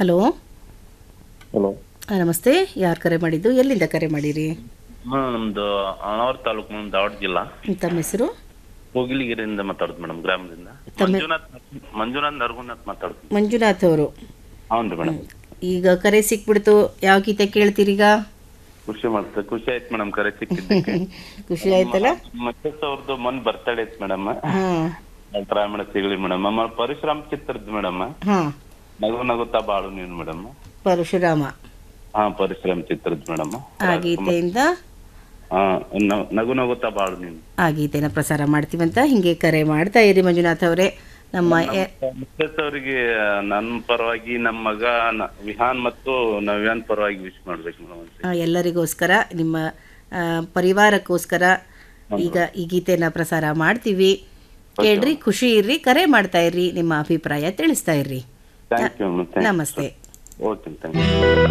hello hello ನಮಸ್ತೆ ಯಾರು ಕರೆ ಮಾಡಿದ್ದು ಎಲ್ಲಿಂದ ಕರೆ ಮಾಡಿರಿ ನಮ್ದು ಅಣಾವರ್ ತಾಲೂಕು ಮೇಡಮ್ ಧಾರವಾಡ ಜಿಲ್ಲಾ ತಮ್ಮ ಹೆಸರು ಹೋಗಿಲಿಗಿರಿಯಿಂದ ಮಾತಾಡುದು ಮೇಡಮ್ ಗ್ರಾಮದಿಂದ ತಮ್ಮ- ಮಂಜುನಾಥ್ ಮಂಜುನಾಥ್ ನರಗುನಾಥ್ ಮಾತಾಡ್ತೀನಿ ಮಂಜುನಾಥ್ ಅವರು ಹೌನ್ರಿ ಮೇಡಮ್ ಈಗ ಕರೆ ಸಿಕ್ಬಿಡ್ತು ಯಾವ ಗೀತೆ ಕೇಳ್ತೀರೀಗ ಖುಷಿ ಮಾಡ್ತದೆ ಖುಷಿ ಆಯ್ತು ಮೇಡಮ್ ಕರೆ ಸಿಕ್ಕಿದ್ದಕ್ಕೆ ಖುಷಿ ಆಯ್ತಲ್ಲ ಮಚ್ಚಸ್ ಅವ್ರದ್ದು ಮನ್ ಬರ್ತಡೇ ಐತ್ ಮೇಡಮ್ ಹಾಂ ರಾಮಣ ಸಿಗಲಿ ಮೇಡಮ್ ಆಮೇಲೆ ಪರಶುರಾಮ್ ಚಿತ್ರದ್ ಮೇಡಮ್ ಹಾಂ ನಗು ನಗುತ್ತಾ ಬಾಳು ನೀನು ಮೇಡಮ್ ಪರಶುರಾಮ ಹಾ ಪರಶುರಾಮ್ ಚಿತ್ರದ್ ಮೇಡಮ್ ಆ ಗೀತೆಯಿಂದ ಹಾ ನ- ನಗು ನಗುತ್ತಾ ಬಾಳು ನೀನು ಆ ಗೀತೆನ ಪ್ರಸಾರ ಮಾಡ್ತೀವಂತ ಹಿಂಗೆ ಕರೆ ಮಾಡ್ತಾ ಇರಿ ಮಂಜುನಾಥ್ ಅವರೇ ನಮ್ಮ ಎ- ಮಿಸ್ಸಸ್ ಅವರಿಗೆ ನನ್ನ ಪರವಾಗಿ ನಮ್ಮ ಮಗ ನ- ವಿಹಾನ್ ಮತ್ತು ನವ್ಯಾನ್ ಪರವಾಗಿ ವಿಶ್ ಮಾಡ್ಬೇಕು ಮೇಡಮ್ ಆ, ಎಲ್ಲರಿಗೋಸ್ಕರ ನಿಮ್ಮ ಆ, ಪರಿವಾರಕ್ಕೋಸ್ಕರ ಈಗ ಈ ಗೀತೆನ ಪ್ರಸಾರ ಮಾಡ್ತೀವಿ ಕೇಳ್ರಿ ಖುಷಿ ಇರ್ರಿ ಕರೆ ಮಾಡ್ತಾ ಇರ್ರಿ ನಿಮ್ಮ ಅಭಿಪ್ರಾಯ ತಿಳಿಸ್ತಾ ಇರ್ರಿ ಥ್ಯಾಂಕ್ ಯು ಮೇಡಮ್ ನಮಸ್ತೆ ಓಕೆ ಥ್ಯಾಂಕ್ ಯು